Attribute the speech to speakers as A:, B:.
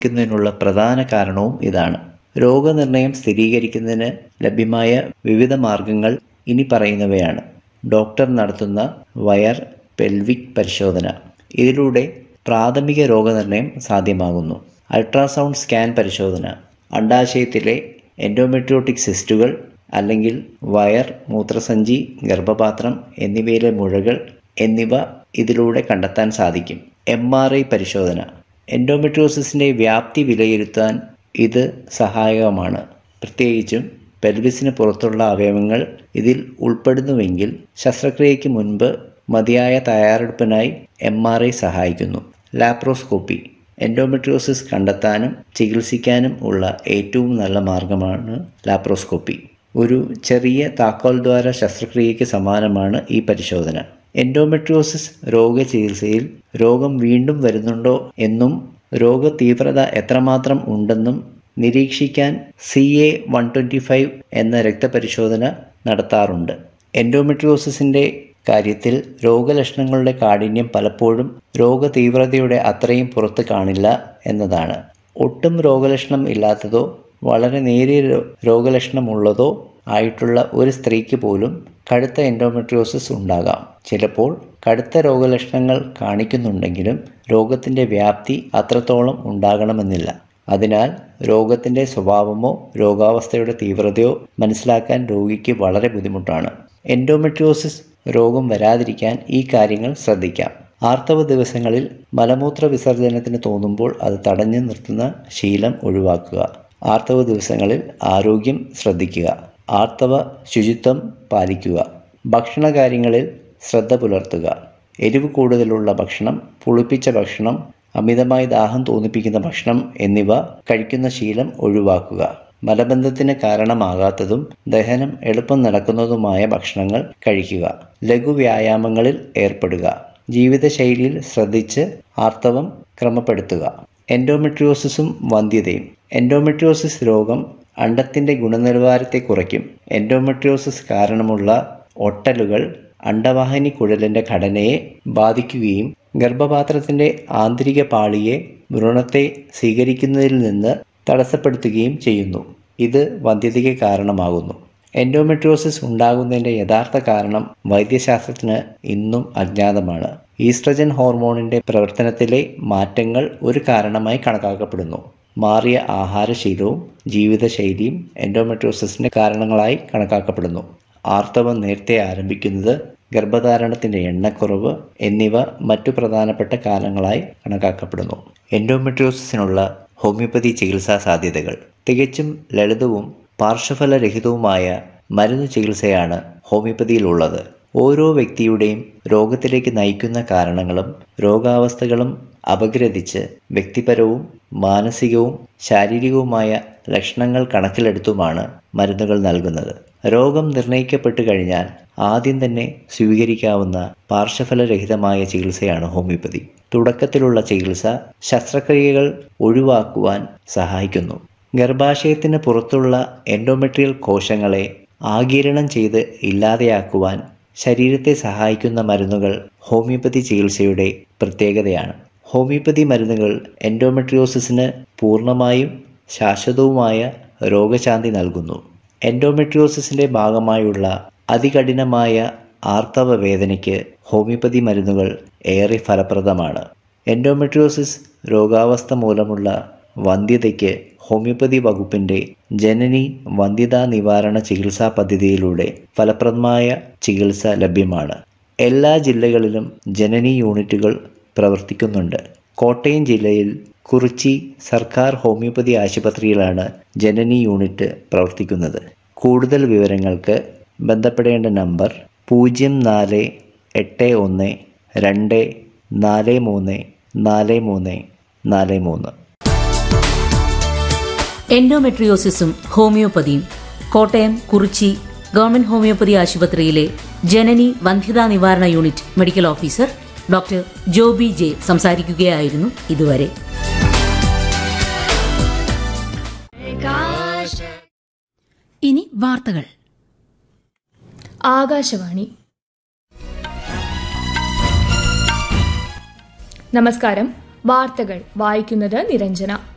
A: ക്കുന്നതിനുള്ള പ്രധാന കാരണവും ഇതാണ് രോഗനിർണയം സ്ഥിരീകരിക്കുന്നതിന് ലഭ്യമായ വിവിധ മാർഗങ്ങൾ ഇനി പറയുന്നവയാണ് ഡോക്ടർ നടത്തുന്ന വയർ പെൽവിക് പരിശോധന ഇതിലൂടെ പ്രാഥമിക രോഗനിർണയം സാധ്യമാകുന്നു അൾട്രാസൗണ്ട് സ്കാൻ പരിശോധന അണ്ടാശയത്തിലെ എൻഡോമെട്രിയോട്ടിക് സിസ്റ്റുകൾ അല്ലെങ്കിൽ വയർ മൂത്രസഞ്ചി ഗർഭപാത്രം എന്നിവയിലെ മുഴകൾ എന്നിവ ഇതിലൂടെ കണ്ടെത്താൻ സാധിക്കും എം ആർ ഐ പരിശോധന എൻഡോമെട്രിയോസിസിൻ്റെ വ്യാപ്തി വിലയിരുത്താൻ ഇത് സഹായകമാണ് പ്രത്യേകിച്ചും പെൽവിസിന് പുറത്തുള്ള അവയവങ്ങൾ ഇതിൽ ഉൾപ്പെടുന്നുവെങ്കിൽ ശസ്ത്രക്രിയയ്ക്ക് മുൻപ് മതിയായ തയ്യാറെടുപ്പിനായി എം ആർ ഐ സഹായിക്കുന്നു ലാപ്രോസ്കോപ്പി എൻഡോമെട്രിയോസിസ് കണ്ടെത്താനും ചികിത്സിക്കാനും ഉള്ള ഏറ്റവും നല്ല മാർഗമാണ് ലാപ്രോസ്കോപ്പി ഒരു ചെറിയ താക്കോൽ ദ്വാര ശസ്ത്രക്രിയയ്ക്ക് സമാനമാണ് ഈ പരിശോധന എൻഡോമെട്രിയോസിസ് രോഗചികിത്സയിൽ രോഗം വീണ്ടും വരുന്നുണ്ടോ എന്നും രോഗതീവ്രത എത്രമാത്രം ഉണ്ടെന്നും നിരീക്ഷിക്കാൻ C A one twenty five എന്ന രക്തപരിശോധന നടത്താറുണ്ട് എൻഡോമെട്രിയോസിസിൻ്റെ കാര്യത്തിൽ രോഗലക്ഷണങ്ങളുടെ കാഠിന്യം പലപ്പോഴും രോഗതീവ്രതയുടെ അത്രയും പുറത്ത് കാണില്ല എന്നതാണ് ഒട്ടും രോഗലക്ഷണം ഇല്ലാത്തതോ വളരെ നേരിയ രോ- രോഗലക്ഷണമുള്ളതോ ആയിട്ടുള്ള ഒരു സ്ത്രീക്ക് പോലും കടുത്ത എൻഡോമെട്രിയോസിസ് ഉണ്ടാകാം ചിലപ്പോൾ കടുത്ത രോഗലക്ഷണങ്ങൾ കാണിക്കുന്നുണ്ടെങ്കിലും രോഗത്തിൻ്റെ വ്യാപ്തി അത്രത്തോളം ഉണ്ടാകണമെന്നില്ല അതിനാൽ രോഗത്തിൻ്റെ സ്വഭാവമോ രോഗാവസ്ഥയുടെ തീവ്രതയോ മനസ്സിലാക്കാൻ രോഗിക്ക് വളരെ ബുദ്ധിമുട്ടാണ് എൻഡോമെട്രിയോസിസ് രോഗം വരാതിരിക്കാൻ ഈ കാര്യങ്ങൾ ശ്രദ്ധിക്കാം ആർത്തവ ദിവസങ്ങളിൽ മലമൂത്ര വിസർജനത്തിന് തോന്നുമ്പോൾ അത് തടഞ്ഞു നിർത്തുന്ന ശീലം ഒഴിവാക്കുക ആർത്തവ ദിവസങ്ങളിൽ ആരോഗ്യം ശ്രദ്ധിക്കുക ആർത്തവ ശുചിത്വം പാലിക്കുക ഭക്ഷണകാര്യങ്ങളിൽ ശ്രദ്ധ പുലർത്തുക എരിവ് കൂടുതലുള്ള ഭക്ഷണം പുളിപ്പിച്ച ഭക്ഷണം അമിതമായി ദാഹം തോന്നിപ്പിക്കുന്ന ഭക്ഷണം എന്നിവ കഴിക്കുന്ന ശീലം ഒഴിവാക്കുക മലബന്ധത്തിന് കാരണമാകാത്തതും ദഹനം എളുപ്പം നടക്കുന്നതുമായ ഭക്ഷണങ്ങൾ കഴിക്കുക ലഘു വ്യായാമങ്ങളിൽ ഏർപ്പെടുക ജീവിതശൈലിയിൽ ശ്രദ്ധിച്ച് ആർത്തവം ക്രമപ്പെടുത്തുക എൻഡോമെട്രിയോസിസും വന്ധ്യതയും എൻഡോമെട്രിയോസിസ് രോഗം അണ്ടത്തിൻ്റെ ഗുണനിലവാരത്തെ കുറയ്ക്കും എൻഡോമെട്രിയോസിസ് കാരണമുള്ള ഒട്ടലുകൾ അണ്ടവാഹിനി കുഴലിൻ്റെ ഘടനയെ ബാധിക്കുകയും ഗർഭപാത്രത്തിൻ്റെ ആന്തരിക പാളിയെ ഭ്രൂണത്തെ സ്വീകരിക്കുന്നതിൽ നിന്ന് തടസ്സപ്പെടുത്തുകയും ചെയ്യുന്നു ഇത് വന്ധ്യതയ്ക്ക് കാരണമാകുന്നു എൻഡോമെട്രിയോസിസ് ഉണ്ടാകുന്നതിൻ്റെ യഥാർത്ഥ കാരണം വൈദ്യശാസ്ത്രത്തിന് ഇന്നും അജ്ഞാതമാണ് ഈസ്ട്രജൻ ഹോർമോണിൻ്റെ പ്രവർത്തനത്തിലെ മാറ്റങ്ങൾ ഒരു കാരണമായി കണക്കാക്കപ്പെടുന്നു മാറിയ ആഹാരശീലവും ജീവിതശൈലിയും എൻഡോമെട്രിയോസിസിൻ്റെ കാരണങ്ങളായി കണക്കാക്കപ്പെടുന്നു ആർത്തവം നേരത്തെ ആരംഭിക്കുന്നത് ഗർഭധാരണത്തിൻ്റെ എണ്ണക്കുറവ് എന്നിവ മറ്റു പ്രധാനപ്പെട്ട കാരണങ്ങളായി കണക്കാക്കപ്പെടുന്നു എൻഡോമെട്രിയോസിസിനുള്ള ഹോമിയോപ്പതി ചികിത്സാ സാധ്യതകൾ തികച്ചും ലളിതവും പാർശ്വഫലരഹിതവുമായ മരുന്ന് ചികിത്സയാണ് ഹോമിയോപ്പതിയിലുള്ളത് ഓരോ വ്യക്തിയുടെയും രോഗത്തിലേക്ക് നയിക്കുന്ന കാരണങ്ങളും രോഗാവസ്ഥകളും അപഗ്രഥിച്ച് വ്യക്തിപരവും മാനസികവും ശാരീരികവുമായ ലക്ഷണങ്ങൾ കണക്കിലെടുത്തുമാണ് മരുന്നുകൾ നൽകുന്നത് രോഗം നിർണയിക്കപ്പെട്ടു കഴിഞ്ഞാൽ ആദ്യം തന്നെ സ്വീകരിക്കാവുന്ന പാർശ്വഫലരഹിതമായ ചികിത്സയാണ് ഹോമിയോപ്പതി തുടക്കത്തിലുള്ള ചികിത്സ ശസ്ത്രക്രിയകൾ ഒഴിവാക്കുവാൻ സഹായിക്കുന്നു ഗർഭാശയത്തിന് പുറത്തുള്ള എൻഡോമെട്രിയൽ കോശങ്ങളെ ആഗിരണം ചെയ്ത് ഇല്ലാതെയാക്കുവാൻ ശരീരത്തെ സഹായിക്കുന്ന മരുന്നുകൾ ഹോമിയോപ്പതി ചികിത്സയുടെ പ്രത്യേകതയാണ് ഹോമിയോപ്പതി മരുന്നുകൾ എൻഡോമെട്രിയോസിസിന് പൂർണ്ണമായും ശാശ്വതവുമായ രോഗശാന്തി നൽകുന്നു എൻഡോമെട്രിയോസിസിൻ്റെ ഭാഗമായുള്ള അതികഠിനമായ ആർത്തവ വേദനയ്ക്ക് ഹോമിയോപ്പതി മരുന്നുകൾ ഏറെ ഫലപ്രദമാണ് എൻഡോമെട്രിയോസിസ് രോഗാവസ്ഥ മൂലമുള്ള വന്ധ്യതയ്ക്ക് ഹോമിയോപ്പതി വകുപ്പിൻ്റെ ജനനി വന്ധ്യതാ നിവാരണ ചികിത്സാ പദ്ധതിയിലൂടെ ഫലപ്രദമായ ചികിത്സ ലഭ്യമാണ് എല്ലാ ജില്ലകളിലും ജനനി യൂണിറ്റുകൾ പ്രവർത്തിക്കുന്നുണ്ട് കോട്ടയം ജില്ലയിൽ കുറിച്ചി സർക്കാർ ഹോമിയോപ്പതി ആശുപത്രിയിലാണ് ജനനി യൂണിറ്റ് പ്രവർത്തിക്കുന്നത് കൂടുതൽ വിവരങ്ങൾക്ക് ബന്ധപ്പെടേണ്ട നമ്പർ പൂജ്യം നാല് എട്ട് ഒന്ന് രണ്ട് നാല് മൂന്ന് നാല് മൂന്ന് നാല് മൂന്ന്
B: എൻഡോമെട്രിയോസിസും ഹോമിയോപ്പതിയും കോട്ടയം കുറിച്ചി ഗവൺമെന്റ് ഹോമിയോപ്പതി ആശുപത്രിയിലെ ജനനി വന്ധ്യതാ നിവാരണ unit medical officer doctor Joby J സംസാരിക്കുകയായിരുന്നു ഇതുവരെ
C: ഇനി വാർത്തകൾ
D: ആകാശവാണി നമസ്കാരം വാർത്തകൾ വായിക്കുന്നത് നിരഞ്ജന